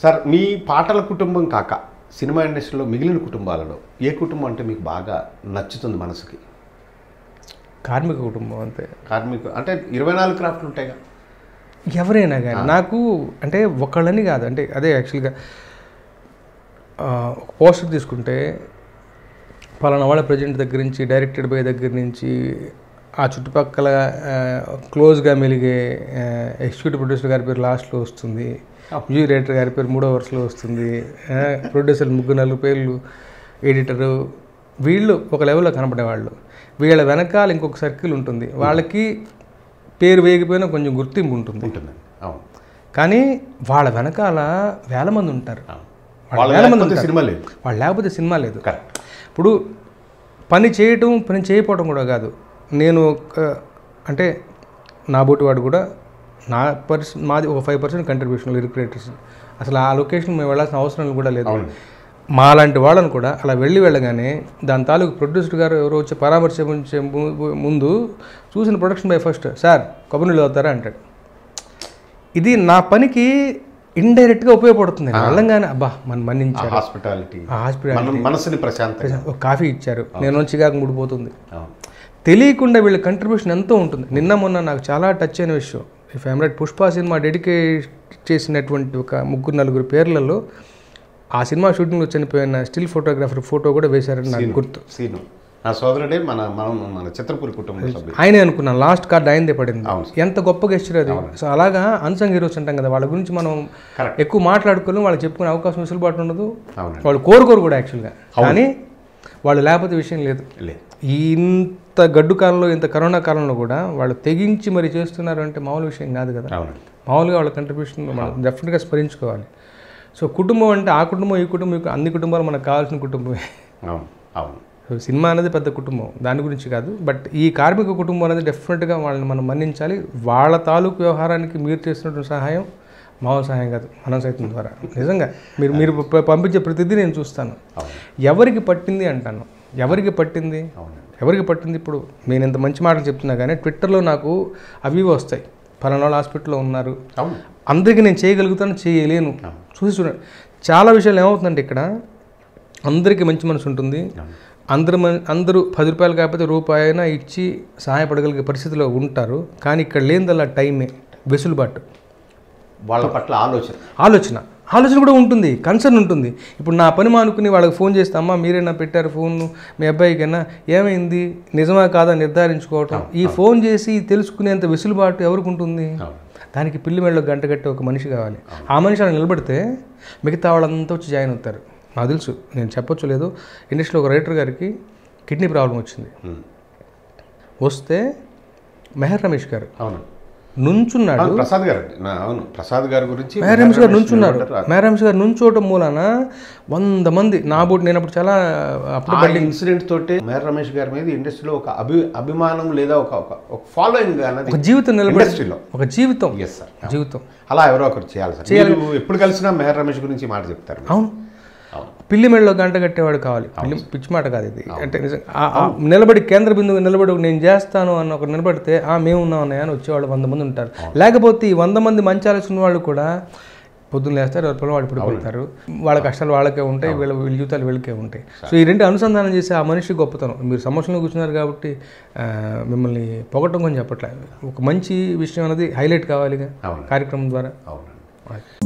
Sir మీ పాటల కుటుంబం కాక సినిమా ఇండస్ట్రీలో మిగిలిన కుటుంబాలలో ఏ కుటుంబం అంటే మీకు బాగా నచ్చుతుంది మనసుకి కార్మిక కుటుంబం అంతే కార్మిక అంటే ఇరవై నాలుగు క్రాఫ్ట్లు ఉంటాయిగా ఎవరైనా కానీ నాకు అంటే ఒకళ్ళని కాదు అంటే అదే యాక్చువల్గా ఆ, ఒక పోస్టర్ తీసుకుంటే పలానా వాళ్ళ ప్రజెంట్ దగ్గర నుంచి డైరెక్టెడ్ బై దగ్గర నుంచి ఆ చుట్టుపక్కల క్లోజ్గా మెలిగే ఎగ్జిక్యూటివ్ ప్రొడ్యూసర్ గారి పేరు లాస్ట్లో వస్తుంది మ్యూజిక్ డైరెక్టర్ గారి పేరు మూడో వరుసలో వస్తుంది ప్రొడ్యూసర్ ముగ్గురు నలుగు పేర్లు ఎడిటరు వీళ్ళు ఒక లెవెల్లో కనపడేవాళ్ళు వీళ్ళ వెనకాల ఇంకొక సర్కిల్ ఉంటుంది వాళ్ళకి పేరు వేయకపోయినా కొంచెం గుర్తింపు ఉంటుంది ఉంటుందండి అవును కానీ వాళ్ళ వెనకాల వేల మంది ఉంటారు వాళ్ళ వాళ్ళ వేల మంది లేకపోతే ఉంటారు సినిమా లేదు వాళ్ళు లేకపోతే సినిమా లేదు కరెక్ట్ ఇప్పుడు పని చేయటం పని చేయకపోవడం కూడా కాదు నేను ఒక అంటే నా బోటి వాడు కూడా నా పర్సన్ మాది ఒక five percent contribution lyric writers అసలు ఆ లొకేషన్ మేము వెళ్ళాల్సిన అవసరం కూడా లేదు అవును మా లాంటి వాళ్ళని కూడా అలా వెళ్ళి వెళ్ళగానే దాని తాలూకు ప్రొడ్యూసర్ గారు ఎవరో వచ్చి పరామర్శించే ము- ముందు చూసిన ప్రొడక్షన్ బై ఫస్ట్ సార్ కొబ్బరి నీళ్ళు అవుతారా అంటాడు ఇది నా పనికి ఇండైరెక్ట్గా ఉపయోగపడుతుంది వెళ్ళంగానే అబ్బా మన మన్నించారు హాస్పిటాలిటీ ఆ హాస్పిటల్ మన మనసుని ప్రశాంతంగా ఒక కాఫీ ఇచ్చారు నేను చికాకు ముడిపోతుంది అవును తెలియకుండా వీళ్ళ కంట్రిబ్యూషన్ ఎంతో ఉంటుంది నిన్న మొన్న నాకు చాలా టచ్ అయిన విషయం ఈ ఫేవరెట్ పుష్ప సినిమా డెడికేట్ చేసినటువంటి ఒక ముగ్గురు నలుగురు పేర్లలో ఆ సినిమా షూటింగ్లో చనిపోయిన స్టిల్ ఫోటోగ్రాఫర్ ఫోటో కూడా వేశారని నాకు గుర్తు సీను నా సోదరుడే మన మనం మన చిత్రపూరి కుటుంబ సభ్యుడు ఆయనే అనుకున్నాను లాస్ట్ కార్డ్ ఆయనదే పడింది అవును. ఎంత గొప్ప గెస్చర్ అది సో అలాగా అన్సంగ్ హీరోస్ అంటాం కదా వాళ్ళ గురించి మనం Correct. ఎక్కువ మాట్లాడుకోలేం వాళ్ళకి చెప్పుకునే అవకాశం వెసులుబాటు ఉండదు అవునండి వాళ్ళు కోరుకోరు కూడా యాక్చువల్గా కానీ వాళ్ళు లేకపోతే విషయం లేదు లేదు ఈ ఇంత గడ్డు కాలంలో ఇంత కరోనా కాలంలో కూడా వాళ్ళు తెగించి మరి చేస్తున్నారు అంటే మామూలు విషయం కాదు కదా అవునండి మామూలుగా వాళ్ళ కంట్రిబ్యూషన్ మనం డెఫినెట్గా స్మరించుకోవాలి సో కుటుంబం అంటే ఆ కుటుంబం ఈ కుటుంబం ఈ కుటుంబం, అన్ని కుటుంబాలు మనకు కావాల్సిన కుటుంబమే అవును అవును సో సినిమా అనేది పెద్ద కుటుంబం దాని గురించి కాదు బట్ ఈ కార్మిక కుటుంబం అనేది డెఫినెట్గా వాళ్ళని మనం మన్నించాలి వాళ్ళ తాలూకు వ్యవహారానికి మీరు చేస్తున్నటువంటి సహాయం మామూలు సహాయం కాదు మనం సైతం ద్వారా నిజంగా మీరు మీరు ప- పంపించే ప్రతిదీ నేను చూస్తాను అవును ఎవరికి పట్టింది అంటాను ఎవరికి పట్టింది అవునండి ఎవరికి పట్టింది ఇప్పుడు నేను ఇంత మంచి మాటలు చెప్తున్నా కానీ ట్విట్టర్లో నాకు అవి ఇవి వస్తాయి ఫలానా వాళ్ళు హాస్పిటల్లో ఉన్నారు అవును అందరికీ నేను చేయగలుగుతాను చేయలేను చూసి చూడండి చాలా విషయాలు ఏమవుతుందంటే ఇక్కడ అందరికీ మంచి మనసు ఉంటుంది అందరు మన అందరూ పది రూపాయలు కాకపోతే రూపాయి అయినా ఇచ్చి సహాయపడగలిగే పరిస్థితిలో ఉంటారు కానీ ఇక్కడ లేనిదల్లా టైమే వెసులుబాటు వాళ్ళ పట్ల ఆలోచన ఆలోచన ఆలోచన కూడా ఉంటుంది కన్సర్న్ ఉంటుంది ఇప్పుడు నా పని మానుకుని వాళ్ళకి ఫోన్ చేస్తే అమ్మా మీరేనా పెట్టారు ఫోన్ మీ అబ్బాయికైనా ఏమైంది నిజమా కాదా నిర్ధారించుకోవటం ఈ ఫోన్ చేసి తెలుసుకునేంత వెసులుబాటు ఎవరికి ఉంటుంది అవును దానికి పిల్లి మెడలో గంట కట్టే ఒక మనిషి కావాలి ఆ మనిషి అలా నిలబడితే మిగతా వాళ్ళంతా వచ్చి జాయిన్ అవుతారు నాకు తెలుసు నేను చెప్పొచ్చు లేదు ఇండస్ట్రీలో ఒక రైటర్ గారికి కిడ్నీ ప్రాబ్లం వచ్చింది ఉమ్. వస్తే మెహర్ రమేష్ గారు అవును నుంచున్నాడు అవును, ప్రసాద్ గారు అండి. నా- అవును ప్రసాద్ గారి గురించి మెహర్ రమేష్ గారు నుంచున్నారు మెహర్ రమేష్ గారు నుంచోవటం మూలాన వంద మంది నా బోటి నేను అప్పుడు చాలా అప్పుడు ఆ ఇన్సిడెంట్ తోటే మేర్ రమేష్ గారి మీద ఇండస్ట్రీలో ఒక అభి అభిమానం లేదా ఒక ఒక ఒక ఫాలోయింగ్ అన్నది ఒక జీవితం నిలబడి ఇండస్ట్రీలో ఒక జీవితం ఎస్ సార్ జీవితం అలా ఎవరో ఒకరు చేయాలి సార్ మీరు ఎప్పుడు కలిసినా మెహర్ రమేష్ గురించి మాట చెప్తారు మీరు. అవును అవును పిల్లి మెడలో గంట కట్టేవాడు కావాలి పిల్లి పిచ్చి మాట కాదు ఇది అంటే నిజం ఆ- ఆ నిలబడి కేంద్ర బిందువు నిలబడి నేను చేస్తాను అన్న ఒక నిలబడితే ఆ మేము ఉన్నాం అన్నయ్య అని వచ్చేవాళ్ళు వంద మంది ఉంటారు లేకపోతే ఈ వంద మంది మంచి ఆలోచన వాళ్ళు కూడా పొద్దున్న లేస్తారు ఎవరి పొలం వాడు పడిపోతారు వాళ్ళ కష్టాలు వాళ్ళకే ఉంటాయి వీళ్ళ వీళ్ళ జీవితాలు వీళ్ళకే ఉంటాయి సో ఈ రెండు అనుసంధానం చేసి ఆ మనిషి గొప్పతనం మీరు సమస్యలో కూర్చున్నారు కాబట్టి ఆ, మిమ్మల్ని పొగట్టం కొంచెం చెప్పట్లేదు ఒక మంచి విషయం అనేది హైలైట్ కావాలిగా అవును కార్యక్రమం ద్వారా అవునండి